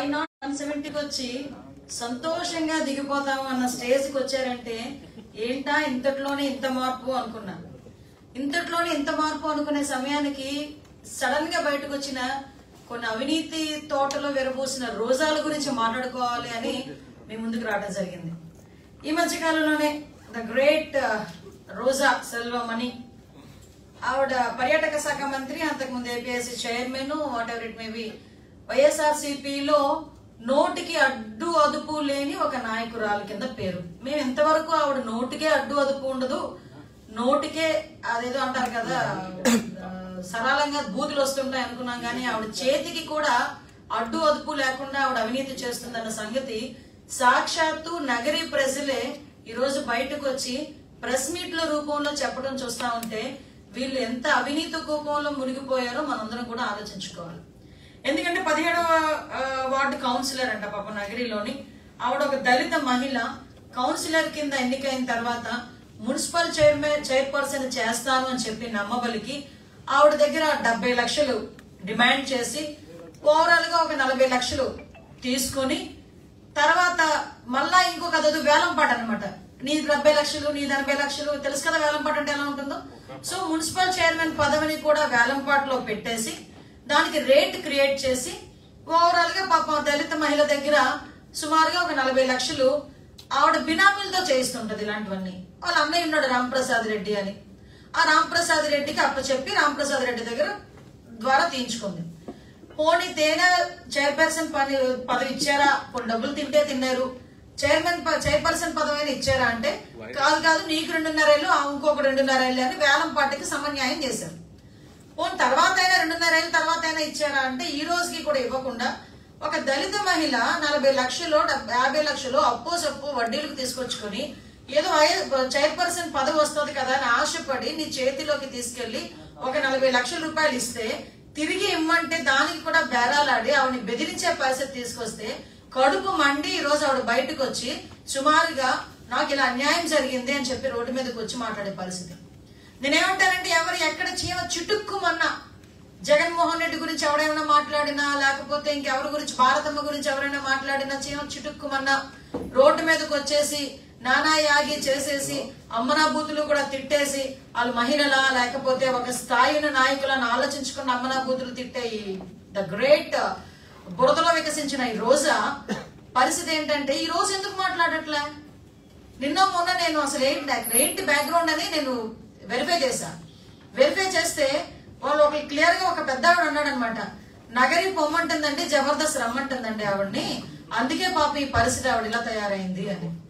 not one సెవెంటీకి వచ్చి సంతోషంగా దిగిపోతాము అన్న స్టేజ్కి వచ్చారంటే ఏంటా ఇంతట్లోనే ఇంత మార్పు అనుకున్నా ఇంతట్లోనే ఇంత మార్పు అనుకునే సమయానికి సడన్ గా బయటకు వచ్చిన కొన్ని అవినీతి తోటలో విరబూసిన రోజాల గురించి మాట్లాడుకోవాలి అని మీ ముందుకు రావడం జరిగింది ఈ మధ్య కాలంలోనే ద గ్రేట్ రోజా సెల్వమణి ఆవిడ పర్యాటక శాఖ మంత్రి అంతకుముందు APSC chairman whatever it may be వైఎస్ఆర్సీపీలో నోటికి అడ్డు అదుపు లేని ఒక నాయకురాలు కింద పేరు మేము ఎంతవరకు ఆవిడ నోటికే అడ్డు అదుపు ఉండదు నోటికే అదేదో అంటారు కదా ఆ, సరళంగా బూతులు వస్తుంటాయి అనుకున్నాం కానీ ఆవిడ చేతికి కూడా అడ్డు అదుపు లేకుండా ఆవిడ అవినీతి చేస్తుందన్న సంగతి సాక్షాత్తు నగరి ప్రజలే ఈ రోజు బయటకు వచ్చి ప్రెస్ మీట్ల రూపంలో చెప్పడం చూస్తా ఉంటే వీళ్ళు ఎంత అవినీతి కూపంలో మునిగిపోయారో మనందరం కూడా ఆలోచించుకోవాలి ఎందుకంటే పదిహేడవ ఆ, వార్డు కౌన్సిలర్ అంట పాప నగరిలోని ఆవిడ ఒక దళిత మహిళ కౌన్సిలర్ కింద ఎన్నికైన తర్వాత మున్సిపల్ చైర్మన్ చైర్పర్సన్ చేస్తాను అని చెప్పి నమ్మబలికి ఆవిడ దగ్గర డెబ్బై లక్షలు డిమాండ్ చేసి ఓవరాల్ గా ఒక నలభై లక్షలు తీసుకొని తర్వాత మళ్ళా ఇంకొక అదొక వేలం పాట అనమాట నీ డెబ్బై లక్షలు నీ ఎనభై లక్షలు తెలుసు కదా వేలం పాట అంటే ఎలా ఉంటుందో సో మున్సిపల్ చైర్మన్ పదవిని కూడా వేలం పాటలో పెట్టేసి దానికి రేట్ క్రియేట్ చేసి ఓవరాల్ గా పాపం దళిత మహిళ దగ్గర సుమారుగా ఒక నలభై లక్షలు ఆవిడ బినామీలతో చేయిస్తుంటది ఇలాంటివన్నీ వాళ్ళ అన్నయ్య ఉన్నాడు రాంప్రసాద్ రెడ్డి అని ఆ రాంప్రసాద్ రెడ్డికి అప్పచెప్పి రాంప్రసాద్ రెడ్డి దగ్గర ద్వారా తీయించుకుంది పోనీ తేనె చైర్పర్సన్ పని పదవి ఇచ్చారా కొన్ని డబ్బులు తింటే తిన్నారు చైర్మన్ ప- చైర్పర్సన్ పదవి అయినా ఇచ్చారా అంటే కాదు కాదు నీకు రెండున్నరేళ్ళు ఆ ఇంకొక రెండున్నరేళ్ళు అని వేలం పార్టీకి సమన్యాయం చేశారు పోనీ తర్వాత అయినా రెండున్నరేళ్ళ తర్వాత అయినా ఇచ్చారా అంటే ఈ రోజుకి కూడా ఇవ్వకుండా ఒక దళిత మహిళ నలభై లక్షలు డెబ్బై- యాభై లక్షలు అప్పో సప్పు వడ్డీలకు తీసుకొచ్చుకొని ఏదో ఐ- చైర్పర్సన్ పదవి వస్తుంది కదా అని ఆశపడి నీ చేతిలోకి తీసుకెళ్లి ఒక నలభై లక్షల రూపాయలు ఇస్తే తిరిగి ఇమ్మంటే దానికి కూడా బేరాలాడి ఆవిడని బెదిరించే పరిస్థితి తీసుకొస్తే కడుపు మండి ఈ రోజు ఆవిడ బయటకు వచ్చి సుమారుగా నాకు ఇలా అన్యాయం జరిగింది అని చెప్పి రోడ్డు మీదకి వచ్చి మాట్లాడే పరిస్థితి నేనేమంటానంటే ఎవరు ఎక్కడ చీమ చుట్టుక్కుమన్నా జగన్మోహన్ రెడ్డి గురించి ఎవరైనా మాట్లాడినా లేకపోతే ఇంకెవరి గురించి భారతమ్మ గురించి ఎవరైనా మాట్లాడినా చీమ చుట్టుక్కుమన్నా రోడ్డు మీదకి వచ్చేసి నానా యాగి చేసేసి అమ్మనా బూతులు కూడా తిట్టేసి వాళ్ళు మహిళలా లేకపోతే ఒక స్థాయిన నాయకులను ఆలోచించుకున్న అమ్మనా బూతులు తిట్టే ద గ్రేట్ బురదలో వికసించిన ఈ రోజా పరిస్థితి ఏంటంటే ఈ రోజు ఎందుకు మాట్లాడట్లే నిన్న మొన్న నేను అసలు ఏంటి ఏంటి బ్యాక్గ్రౌండ్ అని నేను వెరిఫై చేశా వెరిఫై చేస్తే వాళ్ళు ఒక క్లియర్ గా ఒక పెద్ద ఆవిడ అన్నాడు అనమాట నగరి పొమ్మంటుందండి జబర్దస్త్ రమ్మంటుందండి ఆవిడ్ని అందుకే పాప ఈ పరిస్థితి ఆవిడ ఇలా తయారైంది అని